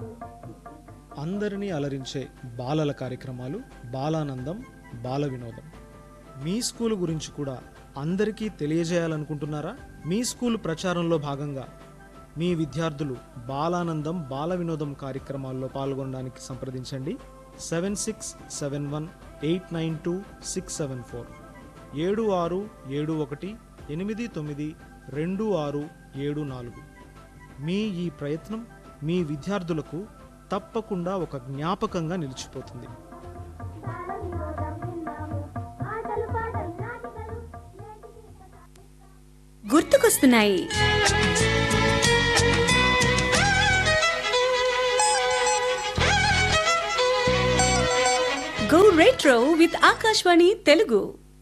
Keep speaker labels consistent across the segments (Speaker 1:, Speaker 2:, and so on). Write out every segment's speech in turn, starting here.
Speaker 1: అందరినీ అలరించే బాలల కార్యక్రమాలు బాలానందం బాల వినోదం మీ స్కూల్ గురించి కూడా అందరికీ తెలియజేయాలనుకుంటున్నారా మీ స్కూల్ ప్రచారంలో భాగంగా మీ విద్యార్థులు బాలానందం బాల వినోదం కార్యక్రమాల్లో పాల్గొనడానికి సంప్రదించండి seven six seven one eight nine two six seven four ఏడు ఆరు ఏడు ఒకటి ఎనిమిది తొమ్మిది రెండు ఆరు ఏడు నాలుగు మీ ఈ ప్రయత్నం మీ విద్యార్థులకు తప్పకుండా ఒక జ్ఞాపకంగా నిలిచిపోతుంది
Speaker 2: ఆటలు పాటలు నాటికలు నేటికి
Speaker 3: గుర్తుకొస్తున్నాయి go retro with Akashvani Telugu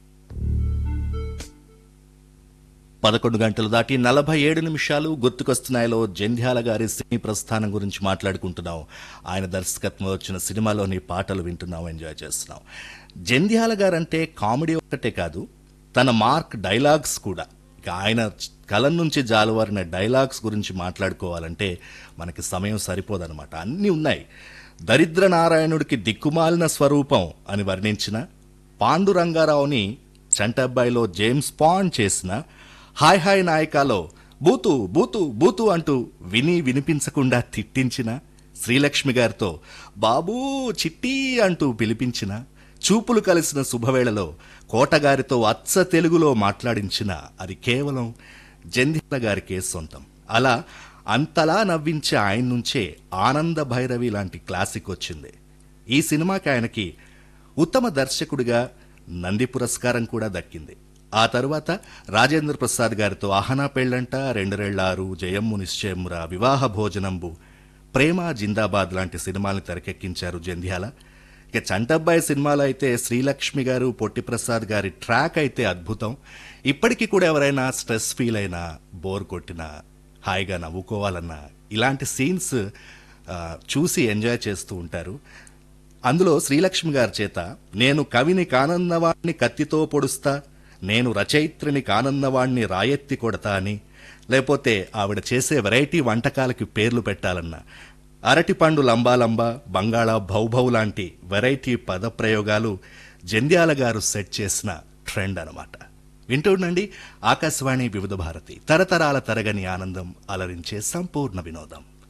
Speaker 4: పదకొండు గంటలు దాటి నలభై ఏడు నిమిషాలు గుర్తుకొస్తున్నాయిలో జంధ్యాల గారి సినీ ప్రస్థానం గురించి మాట్లాడుకుంటున్నాం ఆయన దర్శకత్వంలో వచ్చిన సినిమాలోని పాటలు వింటున్నాం ఎంజాయ్ చేస్తున్నాం జంధ్యాల గారంటే కామెడీ ఒక్కటే కాదు తన మార్క్ డైలాగ్స్ కూడా ఇక ఆయన కలం నుంచి జాలువారిన డైలాగ్స్ గురించి మాట్లాడుకోవాలంటే మనకి సమయం సరిపోదన్నమాట అన్నీ ఉన్నాయి దరిద్ర నారాయణుడికి దిక్కుమాలిన స్వరూపం అని వర్ణించిన పాండురంగారావుని చంటబ్బాయిలో జేమ్స్ పాండ్ చేసిన హాయ్ హాయ్ నాయకాలో బూతు బూతు బూతు అంటూ విని వినిపించకుండా తిట్టించిన శ్రీలక్ష్మి గారితో బాబూ చిట్టి అంటూ పిలిపించిన చూపులు కలిసిన శుభవేళలో కోటగారితో అచ్చ తెలుగులో మాట్లాడించిన అది కేవలం జంధ్యాల గారికే సొంతం అలా అంతలా నవ్వించే ఆయన నుంచే ఆనంద భైరవి లాంటి క్లాసిక్ వచ్చింది ఈ సినిమాకి ఆయనకి ఉత్తమ దర్శకుడిగా నంది పురస్కారం కూడా దక్కింది ఆ తరువాత రాజేంద్ర ప్రసాద్ గారితో ఆహనా పెళ్ళంట రెండరెళ్లారు జయమ్ము నిశ్చయమురా వివాహ భోజనంబు ప్రేమ జిందాబాద్ లాంటి సినిమాల్ని తెరకెక్కించారు జంధ్యాల ఇక చంటబ్బాయి సినిమాలో అయితే శ్రీలక్ష్మి గారు పొట్టి ప్రసాద్ గారి ట్రాక్ అయితే అద్భుతం ఇప్పటికీ కూడా ఎవరైనా స్ట్రెస్ ఫీల్ అయినా బోర్ కొట్టినా హాయిగా నవ్వుకోవాలన్నా ఇలాంటి సీన్స్ ఆ, చూసి ఎంజాయ్ చేస్తూ ఉంటారు అందులో శ్రీలక్ష్మి గారి చేత నేను కవిని కానన్నవాణ్ణి కత్తితో పొడుస్తా నేను రచయిత్రిని కానన్నవాణ్ణి రాయెత్తి కొడతా అని లేకపోతే ఆవిడ చేసే వెరైటీ వంటకాలకి పేర్లు పెట్టాలన్నా అరటిపండు లంబాలంబా బంగాళా భౌభౌ లాంటి వెరైటీ పదప్రయోగాలు జంధ్యాల గారు సెట్ చేసిన ట్రెండ్ అనమాట వింటుండండి ఆకాశవాణి వివిధ భారతి తరతరాల తరగని ఆనందం అలరించే సంపూర్ణ వినోదం